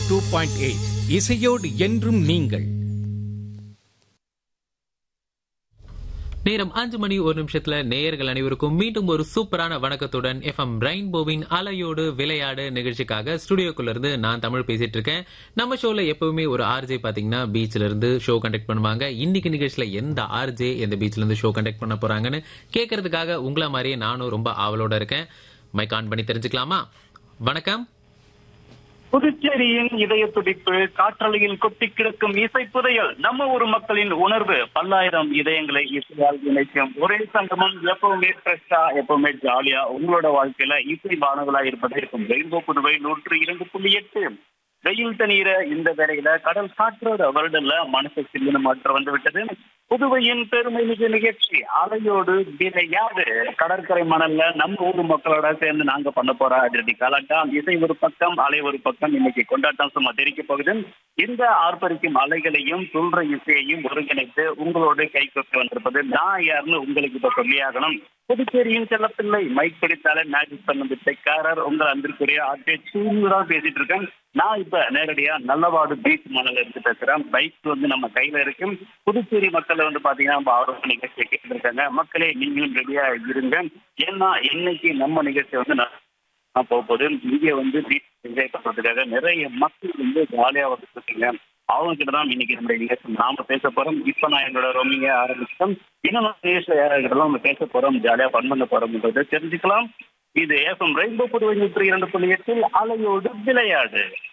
two point eight இசையோடு என்றும் நீங்கள் நேரம் அஞ்சு மணி ஒரு நிமிஷத்துல நேயர்கள் அனைவருக்கும் மீண்டும் ஒரு சூப்பரான வணக்கத்துடன் எஃப்எம் ரெயின்போவின் அலையோடு விளையாடு நிகழ்ச்சிக்காக ஸ்டுடியோக்குள்ள இருந்து நான் தமிழ் பேசிட்டு இருக்கேன் நம்ம ஷோல எப்பவுமே ஒரு ஆர்ஜே பாத்தீங்கன்னா பீச்ல இருந்து ஷோ கண்டக்ட் பண்ணுவாங்க இன்னைக்கு நிகழ்ச்சியில எந்த ஆர்ஜே எந்த பீச்ல இருந்து ஷோ கண்டக்ட் பண்ண போறாங்கன்னு கேட்கறதுக்காக உங்களை மாதிரியே நானும் ரொம்ப ஆவலோட இருக்கேன் மைக் ஆன் பண்ணி தெரிஞ்சுக்கலாமா வணக்கம் புதுச்சேரியின் இதய துடிப்பு காற்றலையில் கொட்டி கிடக்கும் இசை புதையல் நம்ம ஊர் மக்களின் உணர்வு பல்லாயிரம் இதயங்களை இசையால் இணைக்கும் ஒரே சங்கமம் எப்பவுமே ஃப்ரெஷ்ஷா எப்பவுமே ஜாலியா உங்களோட வாழ்க்கையில இசை பானங்களா இருப்பது இருக்கும் ரெயின்போ புதுவை நூற்று இரண்டு புள்ளி எட்டு வெயில் தண்ணீர இந்த வேளையில கடல் காற்றோட வருடல்ல மனசு சில்லுன்னு மாற்றம் வந்து விட்டது புதுவையின் பெருமை மிகு நிகழ்ச்சி அலையோடு விளையாது கடற்கரை மணல்ல நம்ம ஊர் மக்களோட சேர்ந்து நாங்க பண்ண போற அதிரடி கலாட்டம் இசை ஒரு பக்கம் அலை ஒரு பக்கம் இன்னைக்கு கொண்டாட்டம் சும்மா தெரிவிக்க போகுது இந்த ஆர்ப்பரிக்கும் அலைகளையும் துள்ற இசையையும் ஒருங்கிணைத்து உங்களோடு கை கொண்டு வந்திருப்பது நான் யாருன்னு உங்களுக்கு இப்ப சொல்லியாகணும் புதுச்சேரியின் செல்லப்பிள்ளை மைக் பிடித்தாலே மேஜிக் பண்ண பிச்சைக்காரர் உங்கள் அன்பிற்குரிய ஆர்டே சூழ்ந்து தான் பேசிட்டு இருக்கேன் நான் இப்ப நேரடியா நல்லவாடு பீச் மணல இருந்து பேசுறேன் பைக் வந்து நம்ம கையில இருக்கு புதுச்சேரி மக்கள் வந்து பாத்தீங்கன்னா நம்ம ஆர்வம் நிகழ்ச்சியை கேட்டு இருக்காங்க மக்களே நீங்களும் ரெடியா இருங்க ஏன்னா இன்னைக்கு நம்ம நிகழ்ச்சி வந்து நான் போக போகுது இங்க வந்து பீச் என்ஜாய் பண்றதுக்காக நிறைய மக்கள் வந்து ஜாலியா வந்து இருக்கீங்க அவங்க கிட்ட தான் இன்னைக்கு நம்முடைய நிகழ்ச்சி நாம பேச போறோம் இப்ப நான் என்னோட ரோமிங்க ஆரம்பிச்சிட்டோம் இன்னும் நிகழ்ச்சியில யாராவது நம்ம பேச போறோம் ஜாலியா ஃபன் பண்ண போறோம்ன்றதை தெரிஞ்சுக்கலாம் இது ஏஃபம் ரெயின்போ புதுவை நூற்றி இரண்டு புள்ளி எட்டில் அலையோடு விளையாடு